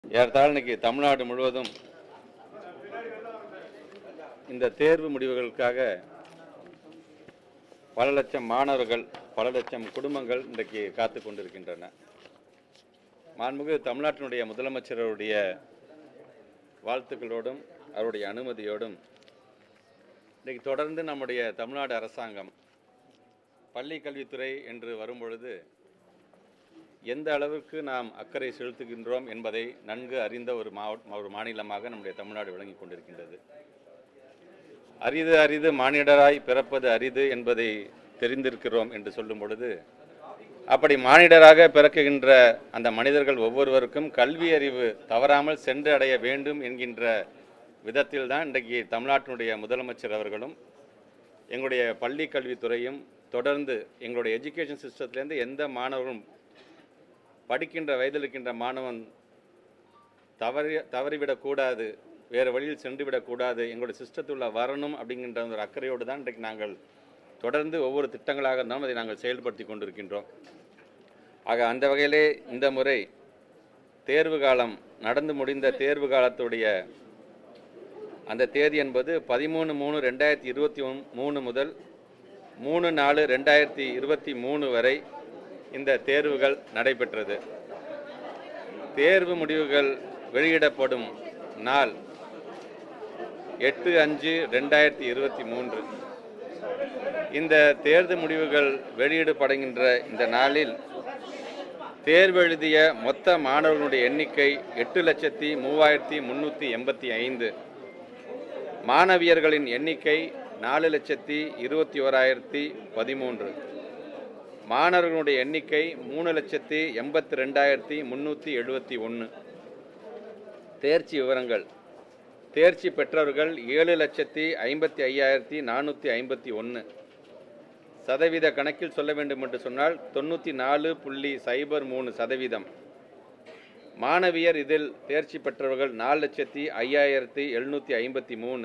ஏறத்தாழ இன்னைக்கு தமிழ்நாடு முழுவதும் இந்த தேர்வு முடிவுகளுக்காக பல லட்சம் மாணவர்கள் பல லட்சம் குடும்பங்கள் இன்றைக்கு காத்து கொண்டிருக்கின்றன மாண்புமிகு தமிழ்நாட்டினுடைய முதலமைச்சர் அவருடைய வாழ்த்துக்களோடும் அவருடைய அனுமதியோடும் இன்றைக்கு தொடர்ந்து நம்முடைய தமிழ்நாடு அரசாங்கம் பள்ளி கல்வித்துறை என்று வரும்பொழுது எந்த அளவுக்கு நாம் அக்கறை செலுத்துகின்றோம் என்பதை நன்கு அறிந்த ஒரு மாவட்ட ஒரு மாநிலமாக நம்முடைய தமிழ்நாடு விளங்கிக் கொண்டிருக்கின்றது அரிது அரிது மானிடராய் பிறப்பது அரிது என்பதை தெரிந்திருக்கிறோம் என்று சொல்லும் பொழுது அப்படி மானிடராக பிறக்குகின்ற அந்த மனிதர்கள் ஒவ்வொருவருக்கும் கல்வி அறிவு தவறாமல் சென்று அடைய வேண்டும் என்கின்ற விதத்தில் தான் இன்றைக்கு தமிழ்நாட்டினுடைய முதலமைச்சர் அவர்களும் எங்களுடைய பள்ளி கல்வித்துறையும் தொடர்ந்து எங்களுடைய எஜுகேஷன் சிஸ்டத்திலேருந்து எந்த மாணவரும் படிக்கின்ற வயதில் இருக்கின்ற மாணவன் தவறி தவறிவிடக்கூடாது வேறு வழியில் சென்று விடக்கூடாது எங்களுடைய சிஸ்டத்துள்ள வரணும் அப்படிங்கின்ற ஒரு அக்கறையோடு தான் இன்றைக்கு நாங்கள் தொடர்ந்து ஒவ்வொரு திட்டங்களாக இருந்தாலும் அதை நாங்கள் செயல்படுத்தி கொண்டிருக்கின்றோம் ஆக அந்த வகையிலே இந்த முறை தேர்வு காலம் நடந்து முடிந்த தேர்வு காலத்துடைய அந்த தேதி என்பது பதிமூணு மூணு ரெண்டாயிரத்தி இருபத்தி மூணு முதல் மூணு நாலு ரெண்டாயிரத்தி இருபத்தி மூணு வரை இந்த தேர்வுகள் நடைபெற்றது தேர்வு முடிவுகள் வெளியிடப்படும் நாள் எட்டு அஞ்சு ரெண்டாயிரத்தி இருபத்தி மூன்று இந்த தேர்வு முடிவுகள் வெளியிடப்படுகின்ற இந்த நாளில் தேர்வு எழுதிய மொத்த மாணவர்களுடைய எண்ணிக்கை எட்டு லட்சத்தி மூவாயிரத்தி முந்நூற்றி எண்பத்தி ஐந்து மாணவியர்களின் எண்ணிக்கை நாலு லட்சத்தி இருபத்தி ஓராயிரத்தி பதிமூன்று மாணவர்களுடைய எண்ணிக்கை மூணு லட்சத்தி எண்பத்தி ரெண்டாயிரத்தி முந்நூற்றி எழுபத்தி ஒன்று தேர்ச்சி விவரங்கள் தேர்ச்சி பெற்றவர்கள் ஏழு லட்சத்தி ஐம்பத்தி ஐயாயிரத்தி நானூற்றி ஐம்பத்தி ஒன்று சதவீத கணக்கில் சொல்ல வேண்டும் என்று சொன்னால் தொண்ணூற்றி நாலு புள்ளி சைபர் மூணு சதவீதம் மாணவியர் இதில் தேர்ச்சி பெற்றவர்கள் நாலு லட்சத்தி ஐயாயிரத்தி எழுநூற்றி ஐம்பத்தி மூணு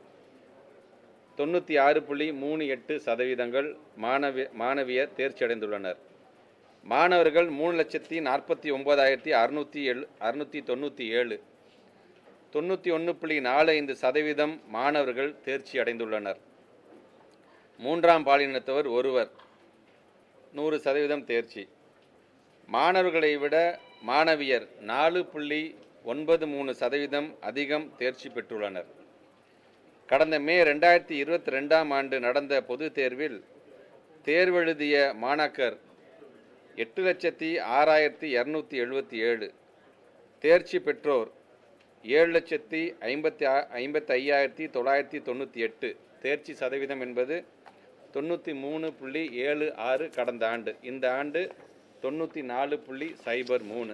தொண்ணூற்றி ஆறு புள்ளி மூணு எட்டு சதவீதங்கள் மாணவி மாணவியர் தேர்ச்சி அடைந்துள்ளனர் மாணவர்கள் மூணு லட்சத்தி நாற்பத்தி ஒம்பதாயிரத்தி அறுநூற்றி எழு அறுநூற்றி தொண்ணூற்றி ஏழு தொண்ணூற்றி ஒன்று புள்ளி நாலு ஐந்து சதவீதம் மாணவர்கள் தேர்ச்சி அடைந்துள்ளனர் மூன்றாம் பாலினத்தவர் ஒருவர் நூறு சதவீதம் தேர்ச்சி மாணவர்களை விட மாணவியர் நாலு புள்ளி ஒன்பது மூணு சதவீதம் அதிகம் தேர்ச்சி பெற்றுள்ளனர் கடந்த மே ரெண்டாயிரத்தி இருபத்தி ரெண்டாம் ஆண்டு நடந்த பொதுத் தேர்வில் தேர்வெழுதிய மாணாக்கர் எட்டு லட்சத்தி ஆறாயிரத்தி இரநூத்தி எழுபத்தி ஏழு தேர்ச்சி பெற்றோர் ஏழு லட்சத்தி ஐம்பத்தி ஆ ஐம்பத்தி ஐயாயிரத்தி தொள்ளாயிரத்தி தொண்ணூற்றி எட்டு தேர்ச்சி சதவீதம் என்பது தொண்ணூற்றி மூணு புள்ளி ஏழு ஆறு கடந்த ஆண்டு இந்த ஆண்டு தொண்ணூற்றி நாலு புள்ளி சைபர் மூணு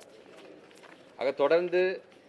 ஆக தொடர்ந்து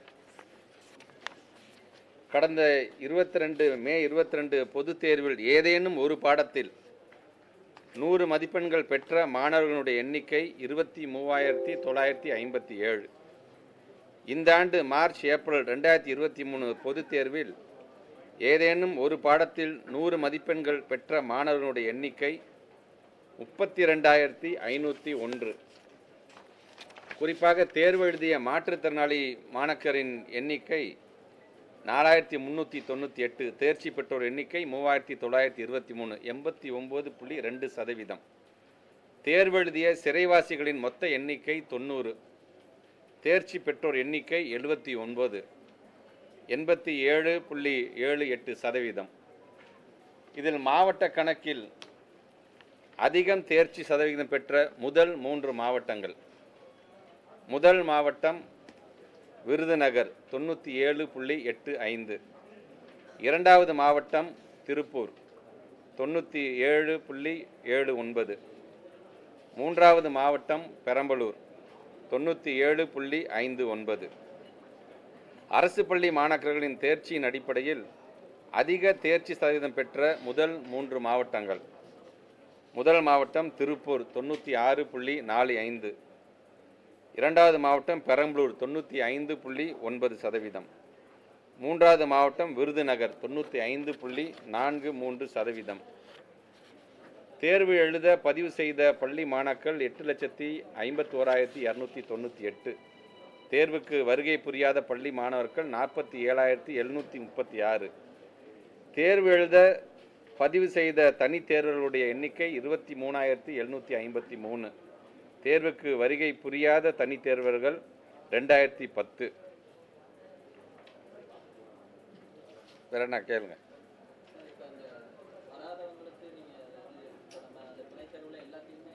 கடந்த இருபத்தி ரெண்டு மே இருபத்தி ரெண்டு பொதுத் தேர்வில் ஏதேனும் ஒரு பாடத்தில் நூறு மதிப்பெண்கள் பெற்ற மாணவர்களுடைய எண்ணிக்கை இருபத்தி மூவாயிரத்தி தொள்ளாயிரத்தி ஐம்பத்தி ஏழு இந்த ஆண்டு மார்ச் ஏப்ரல் ரெண்டாயிரத்தி இருபத்தி மூணு பொதுத் தேர்வில் ஏதேனும் ஒரு பாடத்தில் நூறு மதிப்பெண்கள் பெற்ற மாணவர்களுடைய எண்ணிக்கை முப்பத்தி ரெண்டாயிரத்தி ஐநூற்றி ஒன்று குறிப்பாக தேர்வு எழுதிய மாற்றுத்திறனாளி மாணக்கரின் எண்ணிக்கை நாலாயிரத்தி முந்நூற்றி தொண்ணூற்றி எட்டு தேர்ச்சி பெற்றோர் எண்ணிக்கை மூவாயிரத்தி தொள்ளாயிரத்தி இருபத்தி மூணு எண்பத்தி ஒம்பது புள்ளி ரெண்டு சதவீதம் தேர்வு எழுதிய சிறைவாசிகளின் மொத்த எண்ணிக்கை தொண்ணூறு தேர்ச்சி பெற்றோர் எண்ணிக்கை எழுபத்தி ஒன்பது எண்பத்தி ஏழு புள்ளி ஏழு எட்டு சதவீதம் இதில் மாவட்ட கணக்கில் அதிகம் தேர்ச்சி சதவீதம் பெற்ற முதல் மூன்று மாவட்டங்கள் முதல் மாவட்டம் விருதுநகர் தொண்ணூற்றி ஏழு புள்ளி எட்டு ஐந்து இரண்டாவது மாவட்டம் திருப்பூர் தொண்ணூற்றி ஏழு புள்ளி ஏழு ஒன்பது மூன்றாவது மாவட்டம் பெரம்பலூர் தொண்ணூற்றி ஏழு புள்ளி ஐந்து ஒன்பது அரசு பள்ளி மாணாக்கர்களின் தேர்ச்சியின் அடிப்படையில் அதிக தேர்ச்சி சதவீதம் பெற்ற முதல் மூன்று மாவட்டங்கள் முதல் மாவட்டம் திருப்பூர் தொண்ணூற்றி ஆறு புள்ளி நாலு ஐந்து இரண்டாவது மாவட்டம் பெரம்பலூர் தொண்ணூற்றி ஐந்து புள்ளி ஒன்பது சதவீதம் மூன்றாவது மாவட்டம் விருதுநகர் தொண்ணூற்றி ஐந்து புள்ளி நான்கு மூன்று சதவீதம் தேர்வு எழுத பதிவு செய்த பள்ளி மாணாக்கள் எட்டு லட்சத்தி ஐம்பத்தோராயிரத்தி இரநூத்தி தொண்ணூற்றி எட்டு தேர்வுக்கு வருகை புரியாத பள்ளி மாணவர்கள் நாற்பத்தி ஏழாயிரத்தி எழுநூற்றி முப்பத்தி ஆறு தேர்வு எழுத பதிவு செய்த தனித் தேர்வர்களுடைய எண்ணிக்கை இருபத்தி மூணாயிரத்தி எழுநூற்றி ஐம்பத்தி மூணு தேர்வுக்கு வருகை புரியாத தனித் தேர்வர்கள் ரெண்டாயிரத்தி பத்து வேற என்ன கேளுங்க இப்போ அந்த வராதவங்களுக்கு நீங்கள் அதாவது இப்போ நம்ம அந்த துணைத் தேர்வில் எல்லாத்தையுமே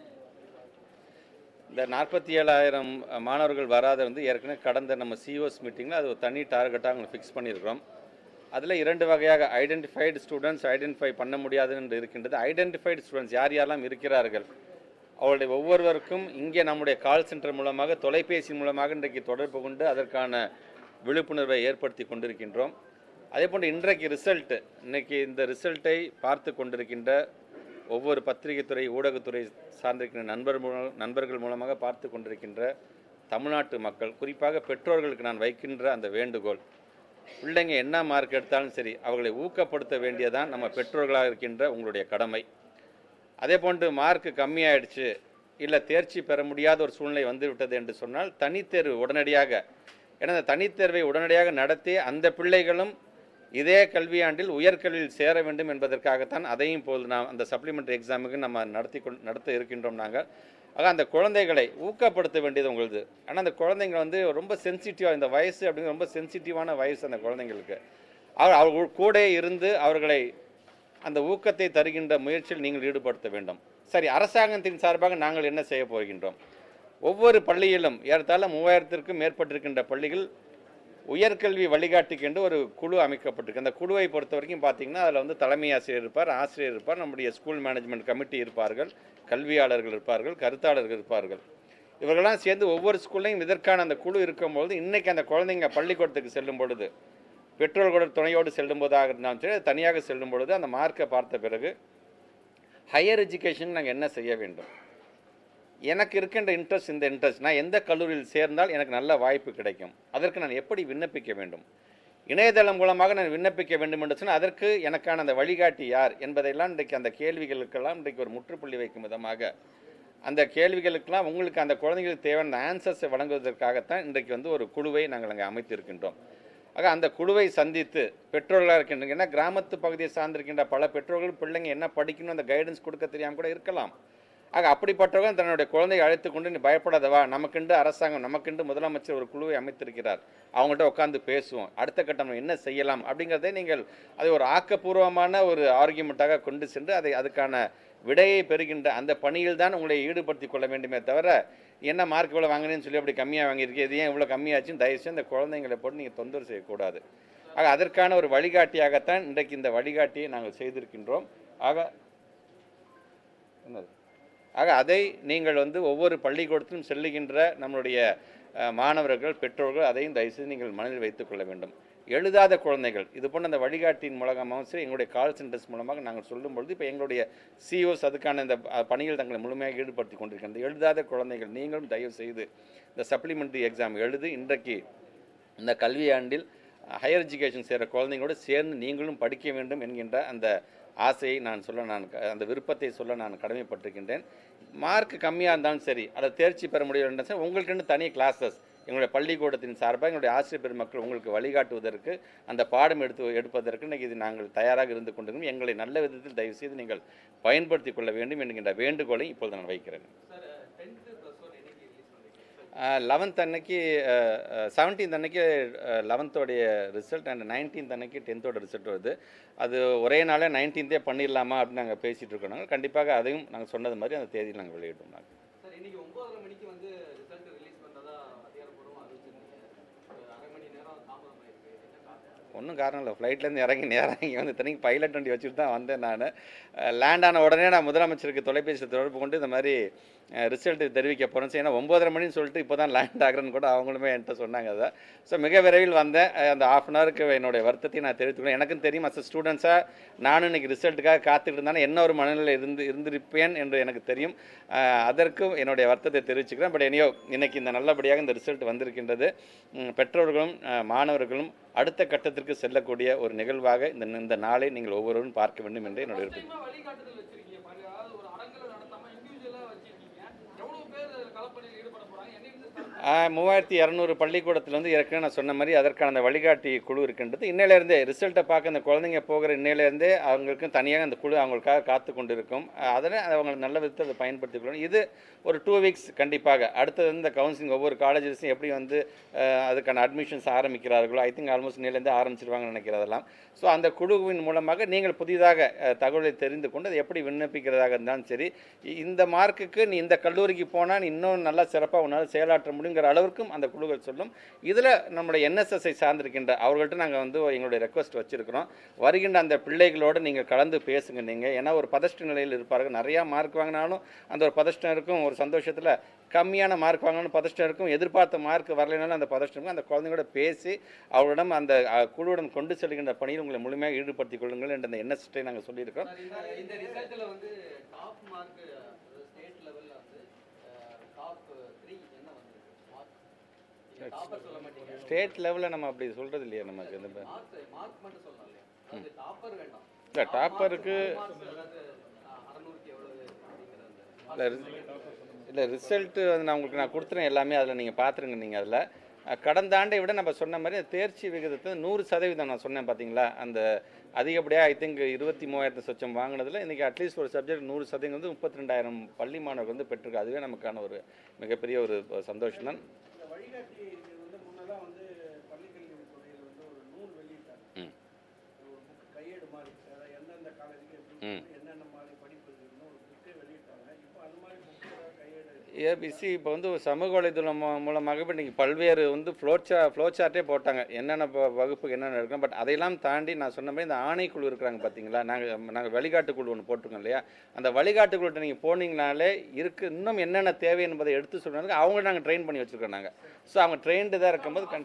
இந்த நாற்பத்தி ஏழாயிரம் மாணவர்கள் வராத வந்து ஏற்கனவே கடந்த நம்ம சிஓஸ் மீட்டிங்கில் அது ஒரு தனி டார்கெட்டாக அவங்க ஃபிக்ஸ் பண்ணியிருக்கிறோம் அதில் இரண்டு வகையாக ஐடென்டிஃபைடு ஸ்டூடெண்ட்ஸ் ஐடென்டிஃபை பண்ண முடியாது என்று இருக்கின்றது ஐடென்டிஃபைடு ஸ்டூடெண்ட்ஸ் யார் யாரெல்லாம் இருக்கிறார்கள் அவருடைய ஒவ்வொருவருக்கும் இங்கே நம்முடைய கால் சென்டர் மூலமாக தொலைபேசி மூலமாக இன்றைக்கு தொடர்பு கொண்டு அதற்கான விழிப்புணர்வை ஏற்படுத்தி கொண்டிருக்கின்றோம் அதே போன்று இன்றைக்கு ரிசல்ட் இன்னைக்கு இந்த ரிசல்ட்டை பார்த்து கொண்டிருக்கின்ற ஒவ்வொரு பத்திரிகை துறை ஊடகத்துறை சார்ந்திருக்கின்ற நண்பர் மூலம் நண்பர்கள் மூலமாக பார்த்து கொண்டிருக்கின்ற தமிழ்நாட்டு மக்கள் குறிப்பாக பெற்றோர்களுக்கு நான் வைக்கின்ற அந்த வேண்டுகோள் பிள்ளைங்க என்ன மார்க் எடுத்தாலும் சரி அவர்களை ஊக்கப்படுத்த வேண்டியதான் நம்ம பெற்றோர்களாக இருக்கின்ற உங்களுடைய கடமை அதே போன்று மார்க் கம்மியாயிடுச்சு இல்லை தேர்ச்சி பெற முடியாத ஒரு சூழ்நிலை வந்துவிட்டது என்று சொன்னால் தனித்தேர்வு உடனடியாக ஏன்னா அந்த தனித்தேர்வை உடனடியாக நடத்தி அந்த பிள்ளைகளும் இதே கல்வியாண்டில் உயர்கல்வியில் சேர வேண்டும் என்பதற்காகத்தான் அதையும் போல் நாம் அந்த சப்ளிமெண்ட்ரி எக்ஸாமுக்கு நம்ம நடத்தி கொண் நடத்த இருக்கின்றோம் நாங்கள் ஆக அந்த குழந்தைகளை ஊக்கப்படுத்த வேண்டியது உங்களுது ஆனால் அந்த குழந்தைங்க வந்து ரொம்ப சென்சிட்டிவாக இந்த வயசு அப்படிங்கிறது ரொம்ப சென்சிட்டிவான வயசு அந்த குழந்தைங்களுக்கு அவர் அவர்கள் கூட இருந்து அவர்களை அந்த ஊக்கத்தை தருகின்ற முயற்சியில் நீங்கள் ஈடுபடுத்த வேண்டும் சரி அரசாங்கத்தின் சார்பாக நாங்கள் என்ன செய்ய போகின்றோம் ஒவ்வொரு பள்ளியிலும் ஏறத்தாழ மூவாயிரத்திற்கும் மேற்பட்டிருக்கின்ற பள்ளிகள் உயர்கல்வி வழிகாட்டிக்கென்று ஒரு குழு அமைக்கப்பட்டிருக்கு அந்த குழுவை பொறுத்த வரைக்கும் பார்த்தீங்கன்னா அதில் வந்து தலைமை ஆசிரியர் இருப்பார் ஆசிரியர் இருப்பார் நம்முடைய ஸ்கூல் மேனேஜ்மெண்ட் கமிட்டி இருப்பார்கள் கல்வியாளர்கள் இருப்பார்கள் கருத்தாளர்கள் இருப்பார்கள் இவர்களெல்லாம் சேர்ந்து ஒவ்வொரு ஸ்கூல்லையும் இதற்கான அந்த குழு இருக்கும்போது இன்னைக்கு அந்த குழந்தைங்க பள்ளிக்கூடத்துக்கு செல்லும் பொழுது பெற்றோர்களோட துணையோடு செல்லும் போதாக இருந்தாலும் சரி அது தனியாக செல்லும் பொழுது அந்த மார்க்கை பார்த்த பிறகு ஹையர் எஜுகேஷன் நாங்கள் என்ன செய்ய வேண்டும் எனக்கு இருக்கின்ற இன்ட்ரெஸ்ட் இந்த இன்ட்ரெஸ்ட் நான் எந்த கல்லூரியில் சேர்ந்தால் எனக்கு நல்ல வாய்ப்பு கிடைக்கும் அதற்கு நான் எப்படி விண்ணப்பிக்க வேண்டும் இணையதளம் மூலமாக நான் விண்ணப்பிக்க வேண்டும் என்று சொன்னால் அதற்கு எனக்கான அந்த வழிகாட்டி யார் என்பதையெல்லாம் இன்றைக்கு அந்த கேள்விகளுக்கெல்லாம் இன்றைக்கு ஒரு முற்றுப்புள்ளி வைக்கும் விதமாக அந்த கேள்விகளுக்கெல்லாம் உங்களுக்கு அந்த குழந்தைகளுக்கு தேவையான ஆன்சர்ஸை வழங்குவதற்காகத்தான் இன்றைக்கு வந்து ஒரு குழுவை நாங்கள் அங்கே அமைத்திருக்கின்றோம் ஆக அந்த குழுவை சந்தித்து பெற்றோர்களாக இருக்கின்ற ஏன்னா கிராமத்து பகுதியை சார்ந்திருக்கின்ற பல பெற்றோர்கள் பிள்ளைங்க என்ன படிக்கணும் அந்த கைடன்ஸ் கொடுக்க தெரியாமல் கூட இருக்கலாம் ஆக அப்படிப்பட்டவங்க தன்னுடைய குழந்தையை அழைத்து கொண்டு நீ பயப்படாதவா நமக்கென்று அரசாங்கம் நமக்கென்று முதலமைச்சர் ஒரு குழுவை அமைத்திருக்கிறார் அவங்கள்ட்ட உட்காந்து பேசுவோம் அடுத்த கட்டம் நம்ம என்ன செய்யலாம் அப்படிங்கிறதை நீங்கள் அதை ஒரு ஆக்கப்பூர்வமான ஒரு ஆர்கியூமெண்ட்டாக கொண்டு சென்று அதை அதுக்கான விடையை பெறுகின்ற அந்த பணியில் தான் உங்களை ஈடுபடுத்திக் கொள்ள வேண்டுமே தவிர என்ன மார்க் இவ்வளோ வாங்கினேன்னு சொல்லி அப்படி கம்மியாக வாங்கியிருக்கீங்க இது ஏன் இவ்வளோ கம்மியாச்சுன்னு தயவுசெய்து இந்த குழந்தைங்களை போட்டு நீங்கள் தொந்தரவு செய்யக்கூடாது ஆக அதற்கான ஒரு வழிகாட்டியாகத்தான் இன்றைக்கு இந்த வழிகாட்டியை நாங்கள் செய்திருக்கின்றோம் ஆக என்னது ஆக அதை நீங்கள் வந்து ஒவ்வொரு பள்ளிக்கூடத்திலும் செல்லுகின்ற நம்மளுடைய அஹ், மாணவர்கள் பெற்றோர்கள் அதையும் தயவுசெய்து நீங்கள் மனதில் வைத்துக் கொள்ள வேண்டும் எழுதாத குழந்தைகள் இது போன்ற அந்த வழிகாட்டியின் மூலமாகவும் சரி எங்களுடைய கால் சென்டர்ஸ் மூலமாக நாங்கள் சொல்லும் பொழுது இப்போ எங்களுடைய சிஓஸ் அதுக்கான இந்த அஹ், பணியில் தங்களை முழுமையாக ஈடுபடுத்தி கொண்டிருக்கின்ற எழுதாத குழந்தைகள் நீங்களும் தயவு செய்து இந்த சப்ளிமெண்ட்ரி எக்ஸாம் எழுதி இன்றைக்கு இந்த கல்வியாண்டில் ஹையர் எஜுகேஷன் சேர குழந்தைங்களோடு சேர்ந்து நீங்களும் படிக்க வேண்டும் என்கின்ற அந்த ஆசையை நான் சொல்ல நான் க- அந்த விருப்பத்தை சொல்ல நான் கடமைப்பட்டிருக்கின்றேன் மார்க் கம்மியாக இருந்தாலும் சரி அதை தேர்ச்சி பெற முடியவில்லை சார் உங்களுக்குன்னு தனி கிளாஸஸ் எங்களுடைய பள்ளிக்கூடத்தின் சார்பாக எங்களுடைய ஆசிரியர் பெருமக்கள் உங்களுக்கு வழிகாட்டுவதற்கு அந்த பாடம் எடுத்து எடுப்பதற்கு இன்னைக்கு இது நாங்கள் தயாராக இருந்து கொண்டிருக்கிறோம் எங்களை நல்ல விதத்தில் தயவு செய்து நீங்கள் பயன்படுத்திக் கொள்ள வேண்டும் என்கின்ற வேண்டுகோளை இப்பொழுது நான் வைக்கிறேன் சார் டென்த்து ப்ளஸ் ஒன் என்னைக்கு ரிலீஸ் பண்ணுறீங்க லெவன்த் அன்னைக்கு செவன்டீன்த் அன்னைக்கு லெவன்த்தோடைய ரிசல்ட் அண்ட் நைன்டீன்த் அன்னைக்கு டென்த்தோட ரிசல்ட் வருது அது ஒரே நாளே நைன்டீன்த்தே பண்ணிடலாமா அப்படின்னு நாங்கள் பேசிகிட்டு இருக்கோம் நாங்கள் கண்டிப்பாக அதையும் நாங்கள் சொன்னது மாதிரி அந்த தேதியில் நாங்கள் வெளியிடுவோம் நாங்கள் சார் இன்னைக்கு ஒன்பதரை மணிக்கு வந்து ரிசல்ட் ரிலீஸ் பண்ணுறதா அதிகாரப்பூர்வமாக அறிவிச்சிருந்தீங்க ஒரு அரை மணி நேரம் தாமதம் ஆயிருக்கு என்ன காரணம் ஒன்றும் காரணம் இல்லை ஃப்ளைட்லேருந்து இறங்கி நேராக இங்கே வந்து தனிக்கு பைலட் வண்டி வச்சுட்டு தான் வந்தேன் நான் லேண்ட் ஆன உடனே நான் முதலமைச்சருக்கு தொலைபேசி தொடர்பு கொண்டு இந்த மாதிரி ரிசல்ட் தெரிவிக்க போகிறேன் சரி, ஏன்னா ஒம்போதரை மணின்னு சொல்லிட்டு இப்போ தான் லேண்ட் ஆகிறேன்னு கூட அவங்களுமே என்கிட்ட சொன்னாங்க அதை ஸோ மிக விரைவில் வந்தேன் அஹ் அந்த ஆஃப் அன் ஹவருக்கு என்னுடைய வருத்தத்தை நான் தெரிவித்துக்கிறேன் எனக்கும் தெரியும் அஸ் ஸ்டூடெண்ட்ஸாக நானும் இன்னைக்கு ரிசல்ட்டுக்காக காத்துக்கிட்டு இருந்தானே என்ன ஒரு மனநிலை இருந்து இருந்திருப்பேன் என்று எனக்கு தெரியும் அஹ் அதற்கும் என்னுடைய வருத்தத்தை தெரிவிச்சுக்கிறேன் பட் எனியோ இன்னைக்கு இந்த நல்லபடியாக இந்த ரிசல்ட் வந்திருக்கின்றது உம், பெற்றோர்களும் அஹ், மாணவர்களும் அடுத்த கட்டத்திற்கு செல்லக்கூடிய ஒரு நிகழ்வாக இந்த இந்த நாளை நீங்கள் ஒவ்வொருவரும் பார்க்க வேண்டும் என்று என்னுடைய விருப்பம் முக்கியமா வழிகாட்டுதல் வச்சிருக்கீங்க பாருங்க அதாவது ஒரு அரங்கில் நடத்தாம இண்டிவிஜுவலா வச்சிருக்கீங்க எவ்வளவு பேர் இதுல களப்பணியில் ஈடுபட போறாங்க என்னைக்கு start மூவாயிரத்தி இரநூறு பள்ளிக்கூடத்தில் வந்து ஏற்கனவே நான் சொன்ன மாதிரி அதற்கான அந்த வழிகாட்டி குழு இருக்கின்றது இன்னையிலேருந்தே ரிசல்ட்டை பார்க்க அந்த குழந்தைங்க போகிற இன்னையிலேருந்தே அவங்களுக்கும் தனியாக அந்த குழு அவங்களுக்காக காத்து கொண்டு இருக்கும் அதில் அவங்க நல்ல விதத்தை அதை பயன்படுத்திக் கொள்ளணும் இது ஒரு டூ வீக்ஸ் கண்டிப்பாக அடுத்தது வந்து இந்த கவுன்சிலிங் ஒவ்வொரு காலேஜஸும் எப்படி வந்து அஹ், அதுக்கான அட்மிஷன்ஸ் ஆரம்பிக்கிறார்களோ ஐ திங்க் ஆல்மோஸ்ட் இன்னையிலேருந்து ஆரம்பிச்சிருவாங்கன்னு நினைக்கிறதெல்லாம் ஸோ அந்த குழுவின் மூலமாக நீங்கள் புதிதாக அஹ், தகவலை தெரிந்து கொண்டு அதை எப்படி விண்ணப்பிக்கிறதாக இருந்தாலும் சரி இ- இந்த மார்க்குக்கு நீ இந்த கல்லூரிக்கு போனால் நீ இன்னும் நல்லா சிறப்பாக உன்னால் செயலாற்ற முடியுங்கிற அளவிற்கும் அந்த குழுக்கள் சொல்லும் இதில் நம்முடைய என்எஸ்எஸ்ஐ சார்ந்திருக்கின்ற அவர்கள்ட்ட நாங்கள் வந்து எங்களுடைய ரெக்வஸ்ட் வச்சுருக்கிறோம் வருகின்ற அந்த பிள்ளைகளோடு நீங்கள் கலந்து பேசுங்க நீங்கள் ஏன்னா ஒரு பதஷ்ட நிலையில் இருப்பார்கள் நிறையா மார்க் வாங்கினாலும் அந்த ஒரு பதஷ்டம் இருக்கும் ஒரு சந்தோஷத்தில் கம்மியான மார்க் வாங்கணும் பதஷ்டம் இருக்கும் எதிர்பார்த்த மார்க் வரலைனாலும் அந்த பதஷ்டம் இருக்கும் அந்த குழந்தைங்களோட பேசி அவர்களிடம் அந்த அஹ், குழுவுடன் கொண்டு செல்கின்ற பணியில் உங்களை முழுமையாக ஈடுபடுத்திக் கொள்ளுங்கள் என்ற அந்த என்எஸ்எஸ்ஐ நாங்கள் சொல்லியிருக்கிறோம் சார், இந்த இந்த ரிசல்ட்டில் வந்து டாப் மார்க் ஸ்டேட் லெவலில் வந்து டாப் த்ரீ என்ன வந்திருக்கு மார்க் நீங்கள் டாப்பர் சொல்ல மாட்டீங்க ஸ்டேட் லெவலில் நம்ம அப்படி சொல்கிறது இல்லையா நமக்கு இந்த மார்க் மார்க் மட்டும் சொல்லலாம் இல்லையா அது டாப்பர் வேண்டாம் இல்லை டாப்பருக்கு மார்க்ஸ் அதாவது அஹ், அறநூறுக்கு எவ்வளவு அப்படிங்கிற அந்த இல்லை இல்லை ரிசல்ட்டு வந்து நான் உங்களுக்கு நான் கொடுத்துறேன் எல்லாமே அதில் நீங்கள் பார்த்துருங்க நீங்கள் அதில் கடந்த ஆண்டை விட நம்ம சொன்ன மாதிரி அந்த தேர்ச்சி விகிதத்தை நூறு சதவீதம் நான் சொன்னேன் பார்த்தீங்களா அந்த அதிகப்படியாக ஐ திங்க் இருபத்தி மூவாயிரத்து சொச்சம் வாங்கினதில் இன்றைக்கி அட்லீஸ்ட் ஒரு சப்ஜெக்ட் நூறு சதவீதம் வந்து முப்பத்தி ரெண்டாயிரம் பள்ளி மாணவர்கள் வந்து பெற்றிருக்கு அதுவே நமக்கான ஒரு மிகப்பெரிய ஒரு சந்தோஷம் தான் இந்த வழிகாட்டி இது வந்து முன்னெல்லாம் வந்து பள்ளிக்கல்வி துறையில் வந்து ஒரு நூல் வெளியிட்டாங்க ம். ஒரு புக் கையேடு மாதிரி அதாவது எந்தெந்த காலேஜுக்கு எப்படி ம். போகணும், என்னென்ன மாதிரி படிப்பு இருக்குன்னு ஒரு புக்கே வெளியிட்டாங்க இப்போ அந்த மாதிரி புக்கு கையேடு ஏபிசி இப்போ வந்து ஒரு சமூக வலைதளம் மூ- மூலமாக இப்போ இன்றைக்கி பல்வேறு வந்து ஃப்ளோ சா ஃப்ளோ சார்ட்டே போட்டாங்க என்னென்ன ப- வகுப்புக்கு என்னென்ன இருக்கணும் பட் அதையெல்லாம் தாண்டி நான் சொன்ன மாதிரி இந்த ஆணைக்குழு இருக்கிறாங்க பார்த்தீங்களா நாங்கள் நாங்கள் வழிகாட்டு குழு ஒன்று போட்டிருக்கோம் இல்லையா அந்த வழிகாட்டு குழுட்ட நீங்கள் போனீங்கனாலே இருக்கு இன்னும் என்னென்ன தேவை என்பதை எடுத்து சொல்கிறாங்க அவங்க நாங்கள் ட்ரெயின் பண்ணி வச்சுருக்கோம் நாங்கள் ஸோ அவங்க ட்ரெயின்டு தான் இருக்கும்போது கண்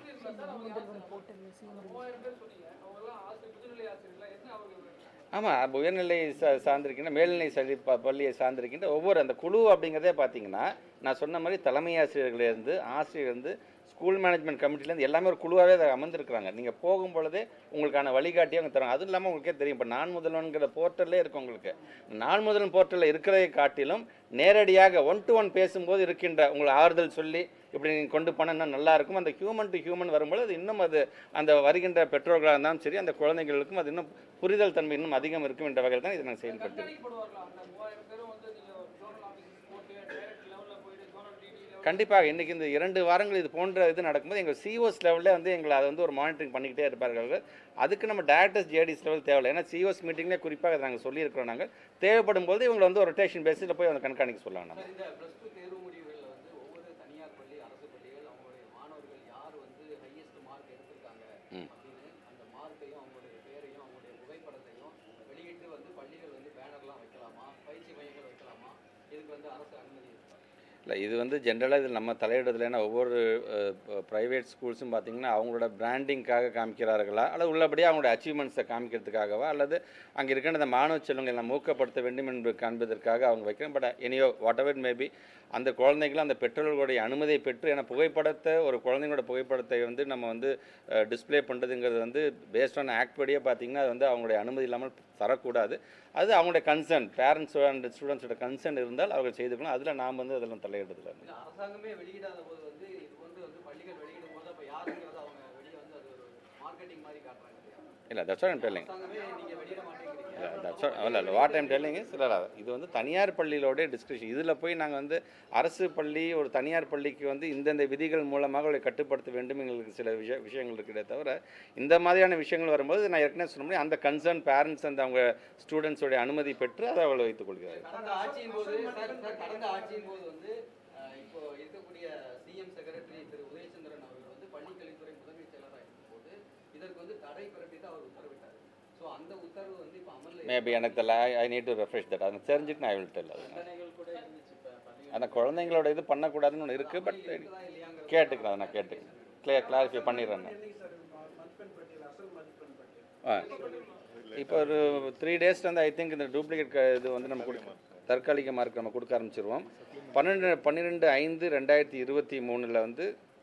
ஆமாம் உயர்நிலை சா சார்ந்திருக்கின்ற மேல்நிலை சளி ப பள்ளியை சார்ந்திருக்கின்ற ஒவ்வொரு அந்த குழு அப்படிங்கிறதே பார்த்தீங்கன்னா நான் சொன்ன மாதிரி தலைமை ஆசிரியர்களேருந்து ஆசிரியர்லேருந்து ஸ்கூல் மேனேஜ்மெண்ட் கமிட்டிலேருந்து எல்லாமே ஒரு குழுவாகவே அதை அமர்ந்திருக்கிறாங்க நீங்கள் போகும் பொழுதே உங்களுக்கான வழிகாட்டியை அவங்க தராங்க அதுவும் இல்லாமல் உங்களுக்கே தெரியும் இப்போ நான் முதல்வன்கிற போர்ட்டல்லே இருக்கு உங்களுக்கு நான் முதல்வன் போர்ட்டலில் இருக்கிறதை காட்டிலும் நேரடியாக ஒன் டு ஒன் பேசும்போது இருக்கின்ற உங்களை ஆறுதல் சொல்லி இப்படி நீங்கள் கொண்டு போனால் இன்னும் நல்லா இருக்கும் அந்த ஹியூமன் டு ஹியூமன் வரும்போது அது இன்னும் அது அந்த வருகின்ற பெற்றோர்களாக இருந்தாலும் சரி அந்த குழந்தைகளுக்கும் அது இன்னும் புரிதல் தன்மை இன்னும் அதிகம் இருக்கும் என்ற வகையில் தான் இதை நாங்கள் செயல்படுத்துகிறோம் கண்காணிக்கப்படுவார்களா அந்த மூவாயிரம் பேரும் வந்து நீங்கள் ஜோனல் ஆஃபீஸஸ் போட்டு டைரக்ட் லெவலில் போயிட்டு ஜோனல் டிடி லெவல் கண்டிப்பாக இன்றைக்கி இந்த இரண்டு வாரங்கள் இது போன்ற இது நடக்கும்போது எங்கள் சிஓஸ் லெவலில் வந்து எங்களை அதை வந்து ஒரு மானிட்டரிங் பண்ணிக்கிட்டே இருப்பார்கள் அதுக்கு நம்ம டேரக்டர்ஸ் ஜேடிஸ் லெவல் தேவையில்லை ஏன்னா சிஓஸ் மீட்டிங்லேயே குறிப்பாக அதை நாங்கள் சொல்லியிருக்கிறோம் நாங்கள் தேவைப்படும் போது இவங்களை வந்து ஒரு ரொட்டேஷன் பேஸில் போய் வந்து கண்காணிக்க சொல்லலாம் நம்ம சார், இந்த ப்ளஸ் டூ தேர்வு முடிவுகளில் வந்து ஒவ்வொரு தனியார் பள்ளி அரசு பள்ளிகள் அவங்களுடைய மாணவர்கள் யார் வந்து ஹையஸ்ட் மார்க் எடுத்திருக்காங்க ம். அப்படின்னு அந்த மார்க்கையும் அவங்களுடைய பேரையும் அவங்களுடைய புகைப்படத்தையும் வெளியிட்டு வந்து பள்ளிகள் வந்து பேனர்லாம் வைக்கலாமா பயிற்சி மையங்கள் வைக்கலாமா இதுக்கு வந்து அரசு அனுமதி இருக்கா இல்லை இது வந்து ஜென்ரலாக இதில் நம்ம தலையிடுறதுல ஏன்னா ஒவ்வொரு ப்ரைவேட் ஸ்கூல்ஸும் பார்த்தீங்கன்னா அவங்களோட பிராண்டிங்காக காமிக்கிறார்களா அல்லது உள்ளபடியே அவங்களோட அச்சீவ்மெண்ட்ஸை காமிக்கிறதுக்காகவா அல்லது அங்கே இருக்கிற அந்த மாணவ செல்வங்களை எல்லாம் ஊக்கப்படுத்த வேண்டும் என்று காண்பதற்காக அவங்க வைக்கிறோம் but anyhow whatever maybe அந்த குழந்தைகளும் அந்த பெற்றோர்களுடைய அனுமதியை பெற்று ஏன்னா புகைப்படத்தை ஒரு குழந்தைங்களோட புகைப்படத்தை வந்து நம்ம வந்து டிஸ்ப்ளே பண்ணுறதுங்கிறது வந்து பேஸ்ட் ஆன் ஆக்ட் படியே பார்த்தீங்கன்னா அது வந்து அவங்களுடைய அனுமதி இல்லாமல் தரக்கூடாது அது அவங்களுடைய கன்சர்ன் பேரண்ட்ஸ் அண்ட் ஸ்டூடெண்ட்ஸோட கன்சர்ன் இருந்தால் அவர்கள் செய்துக்கணும் அதில் நாம் வந்து அதெல்லாம் தலையிடுறதில்ல இல்ல அரசாங்கமே வெளியிடாத போது வந்து இது வந்து வந்து பள்ளிகள் வெளியிடும் போது அப்போ யாருங்கிறத அவங்க வெளியே வந்து அது ஒரு மார்க்கெட்டிங் மாதிரி காட்டுறாங்க இல்லையா இல்லை தட்ஸ் வாட் டெல்லிங் அரசாங்கமே நீங்கள் வெளியிட மாட்டேங்கிறீங்க இல்லை தட்ஸ் இல்லை இல்லை வாட் டைம் டெல்லிங் இஸ் இல்லை இது வந்து தனியார் பள்ளியிலோட டிஸ்கஷன் இதில் போய் நாங்கள் வந்து அரசு பள்ளி ஒரு தனியார் பள்ளிக்கு வந்து இந்தந்த விதிகள் மூலமாக அவளை கட்டுப்படுத்த வேண்டும் எங்களுக்கு சில விஷய விஷயங்கள் இருக்கிறதே தவிர இந்த மாதிரியான விஷயங்கள் வரும்போது நான் ஏற்கனவே சொன்ன மாதிரி அந்த கன்சர்ன் பேரண்ட்ஸ் அந்த அவங்க ஸ்டூடெண்ட்ஸோடைய அனுமதி பெற்று அதை அவளை வைத்துக் கொள்கிறார்கள் கடந்த ஆட்சியின் போது சார் சார் கடந்த ஆட்சியின் போது வந்து அஹ், இப்போ இருக்கக்கூடிய சிஎம் செக்ரட்டரி திரு உதயச்சந்திரன் அவர்கள் வந்து பள்ளிக்கல்வித்துறை முதன்மை செயலராக இருக்கும்போது இதற்கு வந்து தடை பிறப்பித்து அவர் உத்தரவிட்டார் ஸோ அந்த உத்தரவு வந்து இப்போ அமல்ல மேபி எனக்கு தெரியல I need to refresh that அதை தெரிஞ்சுட்டு நான் வில் டெல் அது தண்டனைகள் கூட இருந்துச்சு இப்போ பள்ளி அந்த குழந்தைங்களோட இது பண்ணக்கூடாதுன்னு ஒன்று இருக்குது பட் இருக்குதா இல்லையாங்கிறது கேட்டுக்கிறேன் அதை நான் கேட்டுக்கிறேன் கிளியர் கிளாரிஃபை பண்ணிடுறேன் நான் என்னைக்கு சார் ம- மதிப்பெண் பட்டியல் அசல் மதிப்பெண் பட்டியல் ஆ இப்போ ஒரு த்ரீ டேஸ் வந்து ஐ திங்க் இந்த டூப்ளிகேட் இது வந்து நம்ம கொடுக்க தற்காலிக மார்க் நம்ம கொடுக்க ஆரம்பிச்சிருவோம் பன்னெண்டு பன்னிரெண்டு ஐந்து ரெண்டாயிரத்தி இருபத்தி மூணில் வந்து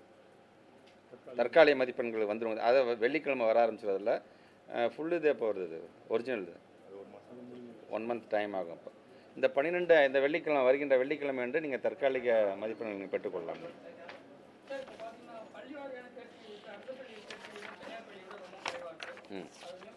தற்காலிக மதிப்பெண்கள் வந்துடும் அதை வெள்ளிக்கிழமை வர ஆரம்பிச்சிருதில்ல ஃபுல் இது எப்போ வருது இது ஒரிஜினல் இது ஒன் மந்த் டைம் ஆகும் அப்போ இந்த பன்னிரெண்டு இந்த வெள்ளிக்கிழமை வருகின்ற வெள்ளிக்கிழமை என்று நீங்கள் தற்காலிக மதிப்பெண்கள் நீங்கள் பெற்றுக்கொள்ளலாம் ம்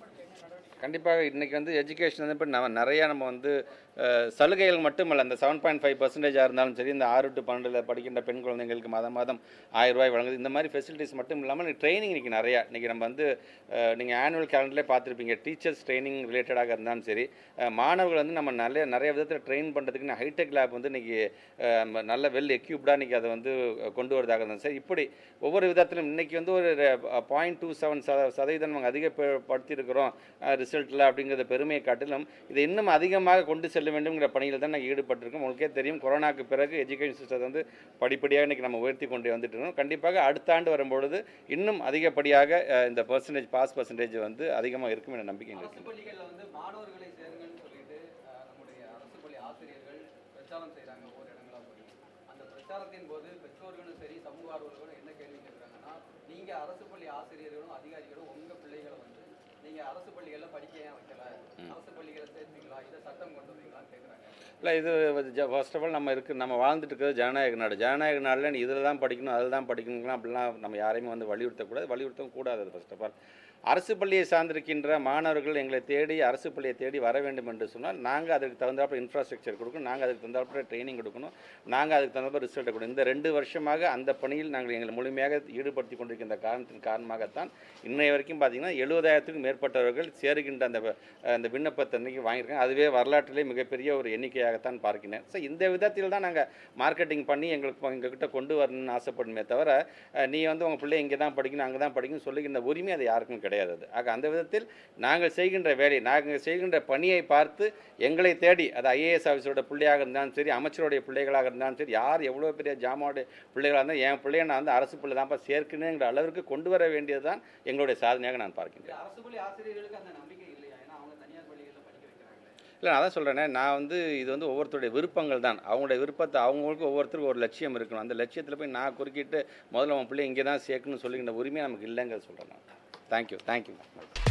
கண்டிப்பாக இன்றைக்கி வந்து எஜுகேஷன் வந்து இப்போ நம்ம நிறையா நம்ம வந்து அஹ், சலுகைகள் மட்டுமல்ல அந்த செவன் பாயிண்ட் ஃபைவ் பர்சன்டேஜாக இருந்தாலும் சரி இந்த ஆறு டு பன்னெண்டில் படிக்கின்ற பெண் குழந்தைங்களுக்கு மாதம் மாதம் ஆயிரம் ரூபாய் வழங்குது இந்த மாதிரி ஃபெசிலிட்டிஸ் மட்டும் இல்லாமல் ட்ரைனிங் இன்றைக்கி நிறையா இன்றைக்கி நம்ம வந்து நீங்கள் ஆனுவல் கேலண்டர்லேயே பார்த்துருப்பீங்க டீச்சர்ஸ் ட்ரைனிங் ரிலேட்டடாக இருந்தாலும் சரி அஹ், மாணவர்கள் வந்து நம்ம நிறைய நிறைய விதத்தில் ட்ரெயின் பண்ணுறதுக்கு ஹைடெக் லேப் வந்து இன்றைக்கி நல்ல வெல் எக்யூப்டாக இன்றைக்கி அதை வந்து அஹ், கொண்டு வரதாக இருந்தாலும் சரி இப்படி ஒவ்வொரு விதத்திலும் இன்றைக்கி வந்து ஒரு பாயிண்ட் டூ செவன் சதவீதம் நம்ம அதிகப்படுத்தியிருக்கிறோம் ரிசல்ட்டில் அப்படிங்கிறத பெருமையை காட்டிலும் இதை இன்னும் அதிகமாக கொண்டு செல்ல வேண்டும்ங்கிற பணியில் தான் நாங்கள் ஈடுபட்டிருக்கோம் உங்களுக்கே தெரியும் கொரோனாக்கு பிறகு எஜுகேஷன் சிஸ்டத்தை வந்து படிப்படியாக இன்றைக்கி நம்ம உயர்த்தி கொண்டு வந்துட்டு இருக்கோம் கண்டிப்பாக அடுத்த ஆண்டு வரும்பொழுது இன்னும் அதிகப்படியாக அஹ், இந்த பர்சன்டேஜ் பாஸ் பர்சன்டேஜ் வந்து அதிகமாக இருக்கும் என்ற நம்பிக்கை எங்களுக்கு அரசு பள்ளிகளில் வந்து மாணவர்களை சேருங்கன்னு சொல்லிட்டு அஹ், நம்முடைய அரசு பள்ளி ஆசிரியர்கள் பிரச்சாரம் செய்கிறாங்க ஒவ்வொரு இடங்களா போய் அந்த பிரச்சாரத்தின் போது பெற்றோர்களும் சரி சமூக ஆர்வலர்களும் என்ன கேள்வி கேட்குறாங்கன்னா நீங்க அரசு பள்ளி ஆசிரியர்களும் அதிகாரிகளும் உங்க பிள்ளைகளை வந்து நீங்க அரசு பள்ளிகளில் படிக்க ஏன் வைக்கல அரசு பள்ளிகளை சேர்த்தீங்களா இதை சட்டம் கொண்டு வந்தீங்களான்னு கேட்குறாங்க இல்லை இது ஃபர்ஸ்ட் ஆஃப் ஆல் நம்ம இருக்கு நம்ம வாழ்ந்துட்டு இருக்கிறது ஜனநாயக நாடு ஜனநாயக நாட்டில் நீ இதில் தான் படிக்கணும் அதில் தான் படிக்கணுங்கலாம் அப்படிலாம் நம்ம யாரையுமே வந்து வலியுறுத்தக்கூடாது வலியுறுத்தவும் கூடாது அது ஃபர்ஸ்ட் ஆஃப் ஆல் அரசு பள்ளியை சார்ந்திருக்கின்ற மாணவர்கள் எங்களை தேடி அரசு பள்ளியை தேடி வர வேண்டும் என்று சொன்னால் நாங்கள் அதுக்கு தகுந்தாப்புல இன்ஃப்ராஸ்ட்ரக்சர் கொடுக்கணும் நாங்கள் அதுக்கு தகுந்தாப்புல ட்ரைனிங் கொடுக்கணும் நாங்கள் அதுக்கு தகுந்தாப்புல ரிசல்ட் கொடுக்கணும் இந்த ரெண்டு வருஷமாக அந்த பணியில் நாங்கள் எங்களை முழுமையாக ஈடுபடுத்தி கொண்டிருக்கின்ற காரணத்தின் காரணமாகத்தான் இன்னைய வரைக்கும் பார்த்தீங்கன்னா எழுபதாயிரத்துக்கும் மேற்பட்டவர்கள் சேருகின்ற அந்த வ- அந்த விண்ணப்பத்தை அன்னைக்கு வாங்கியிருக்காங்க அதுவே வரலாற்றிலே மிகப்பெரிய ஒரு எண்ணிக்கையாகத்தான் பார்க்கிறேன் ஸோ இந்த விதத்தில் தான் நாங்கள் மார்க்கெட்டிங் பண்ணி எங்களுக்கு எங்ககிட்ட கொண்டு வரணும்னு ஆசைப்படுமே தவிர அஹ், நீ வந்து உங்கள் பிள்ளை இங்கே தான் படிக்கணும் அங்கே தான் படிக்கணும் சொல்லுகின்ற உரிமை அது யாருக்கும் கிடையாது அது ஆக அந்த விதத்தில் நாங்கள் செய்கின்ற வேலை நாங்கள் செய்கின்ற பணியை பார்த்து எங்களை தேடி அது ஐஏஎஸ் ஆஃபீஸரோட பிள்ளையாக இருந்தாலும் சரி அமைச்சருடைய பிள்ளைகளாக இருந்தாலும் சரி யார் எவ்வளோ பெரிய ஜாமாவுடைய பிள்ளைகளாக இருந்தாலும் என் பிள்ளைய நான் வந்து அரசு பிள்ளை தான்ப்பா சேர்க்கணுங்கிற அளவிற்கு கொண்டு வர வேண்டியது தான் எங்களுடைய சாதனையாக நான் பார்க்கின்றேன் இது அரசு பள்ளி ஆசிரியர்களுக்கு அந்த நம்பிக்கை இல்லையா ஏன்னா அவங்க தனியார் பள்ளிகளில் படிக்க வைக்கிறாங்களே இல்லை நான் தான் சொல்கிறேனே நான் வந்து இது வந்து ஒவ்வொருத்தருடைய விருப்பங்கள் தான் அவங்களுடைய விருப்பத்தை அவங்களுக்கு ஒவ்வொருத்தருக்கும் ஒரு லட்சியம் இருக்கணும் அந்த லட்சியத்தில் போய் நான் குறுக்கிட்டு முதல்ல உன் பிள்ளை இங்கே தான் சேர்க்கணும்னு சொல்லிக்கின்ற உரிமை நமக்கு இல்லைங்கிறத சொல்கிறேன் நான் தேங்க்யூ தேங்க்யூ